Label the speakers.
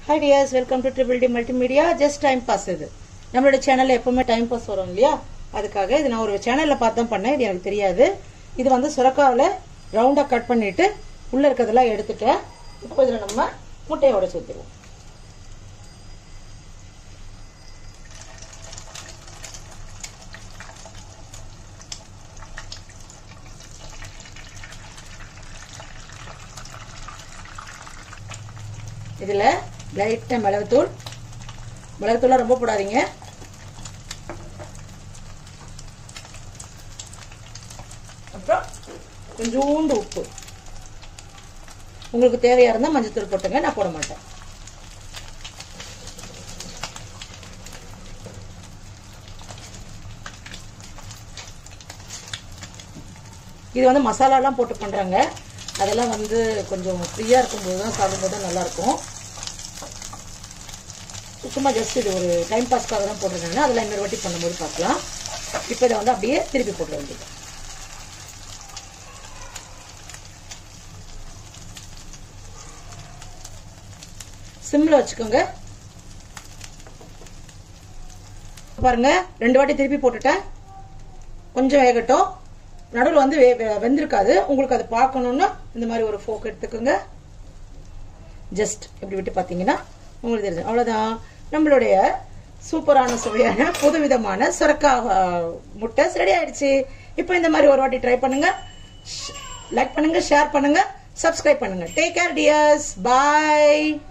Speaker 1: hi dears welcome to triple T multimedia just time pass இது நம்மளோட சேனல்ல எப்பவுமே டைம் பாஸ் வரும் இல்லையா அதுக்காக இது நான் ஒரு சேனல்ல பார்த்து தான் பண்ணேன் இது எனக்கு தெரியாது இது வந்து சுரக்காவில் ரவுண்டா கட் பண்ணிட்டு உள்ள இருக்கிறதெல்லாம் எடுத்துட்டேன் இப்போ இதில் நம்ம முட்டையை உடச்சு ஊற்றிடுவோம் இதில் லைட்டாக மிளகுத்தூள் மிளகுத்தூள்லாம் ரொம்ப போடாதீங்க அப்புறம் கொஞ்சோண்டு உப்பு உங்களுக்கு தேவையாக இருந்தால் மஞ்சத்தூள் போட்டுங்க நான் போட மாட்டேன் இது வந்து மசாலாலாம் போட்டு பண்ணுறாங்க அதெல்லாம் வந்து கொஞ்சம் ஃப்ரீயாக இருக்கும்போது தான் சாப்பிடும்போது தான் நல்லாயிருக்கும் சும்மா ஜஸ்ட் இது ஒரு டைம் பாஸ்க்காக தான் போட்டிருக்காங்க அதெல்லாம் இன்னொரு வாட்டி பண்ணும்போது பார்க்கலாம் இப்போ இதை வந்து அப்படியே திருப்பி போட்டுற வேண்டியது சிம்ல வச்சுக்கோங்க பாருங்க ரெண்டு வாட்டி திருப்பி போட்டுட்டேன் கொஞ்சம் வேகட்டும் நடுவில் வந்து வே- வே- வெந்திருக்காது உங்களுக்கு அதை பார்க்கணுன்னா இந்த மாதிரி ஒரு ஃபோக் எடுத்துக்கோங்க ஜஸ்ட் இப்படி விட்டு பார்த்தீங்கன்னா உங்களுக்கு தெரிஞ்சு அவ்வளோதான் நம்மளுடைய சூப்பரான சுவையான புதுவிதமான சுரக்கா அஹ், முட்டை ரெடி ஆயிடுச்சு இப்போ இந்த மாதிரி ஒரு வாட்டி ட்ரை பண்ணுங்க லைக் பண்ணுங்க ஷேர் பண்ணுங்க சப்ஸ்கிரைப் பண்ணுங்க டேக் கேர் டியர்ஸ் பாய்